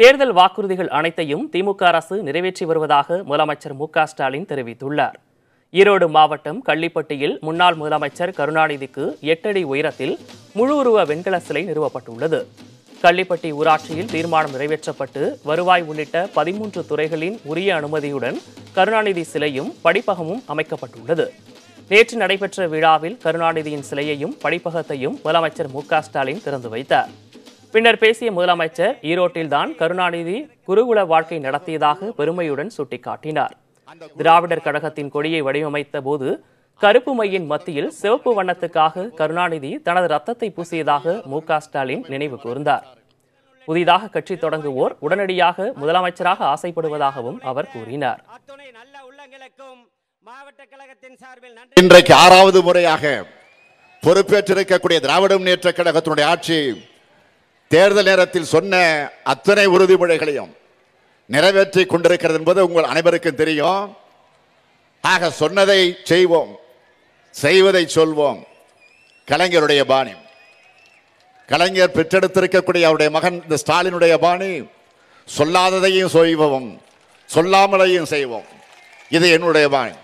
தேர்தல் வாக்குறுதிகள் அனைத்தையும் திமுக அரசு நிறைவேற்றி வருவதாக முதலமைச்சர் மு க ஸ்டாலின் தெரிவித்துள்ளார் ஈரோடு மாவட்டம் கள்ளிப்பட்டியில் முன்னாள் முதலமைச்சர் கருணாநிதிக்கு எட்டடி உயரத்தில் முழு உருவ வெண்கல சிலை நிறுவப்பட்டுள்ளது கள்ளிப்பட்டி ஊராட்சியில் தீர்மானம் நிறைவேற்றப்பட்டு வருவாய் உள்ளிட்ட பதிமூன்று துறைகளின் உரிய அனுமதியுடன் கருணாநிதி சிலையும் படிப்பகமும் அமைக்கப்பட்டுள்ளது நேற்று நடைபெற்ற விழாவில் கருணாநிதியின் சிலையையும் படிப்பகத்தையும் முதலமைச்சர் மு க ஸ்டாலின் திறந்து வைத்தார் பின்னர் பேசிய முதலமைச்சர் ஈரோட்டில்தான் கருணாநிதி குருகுல வாழ்க்கை நடத்தியதாக பெருமையுடன் சுட்டிக்காட்டினார் திராவிடர் கழகத்தின் கொடியை வடிவமைத்த போது கருப்பு மையின் மத்தியில் சிவப்பு வண்ணத்துக்காக கருணாநிதி தனது ரத்தத்தை பூசியதாக மு க ஸ்டாலின் நினைவு கூர்ந்தார் புதிதாக கட்சி தொடங்குவோர் உடனடியாக முதலமைச்சராக ஆசைப்படுவதாகவும் அவர் கூறினார் அத்துணை நல்ல உள்ளங்களுக்கும் மாவட்ட கழகத்தின் சார்பில் நன்றி இன்றைக்கு ஆறாவது முறையாக பொறுப்பேற்றிருக்கக்கூடிய திராவிட முன்னேற்ற கழகத்தினுடைய ஆட்சி தேர்தல் நேரத்தில் சொன்ன அத்தனை உறுதிமொழிகளையும் நிறைவேற்றி கொண்டிருக்கிறது என்பது உங்கள் அனைவருக்கும் தெரியும் ஆக சொன்னதை செய்வோம் செய்வதை சொல்வோம் கலைஞருடைய பாணி கலைஞர் பெற்றெடுத்திருக்கக்கூடிய அவருடைய மகன் இந்த ஸ்டாலினுடைய பாணி சொல்லாததையும் செய்வோம் சொல்லாமலையும் செய்வோம் இது என்னுடைய பாணி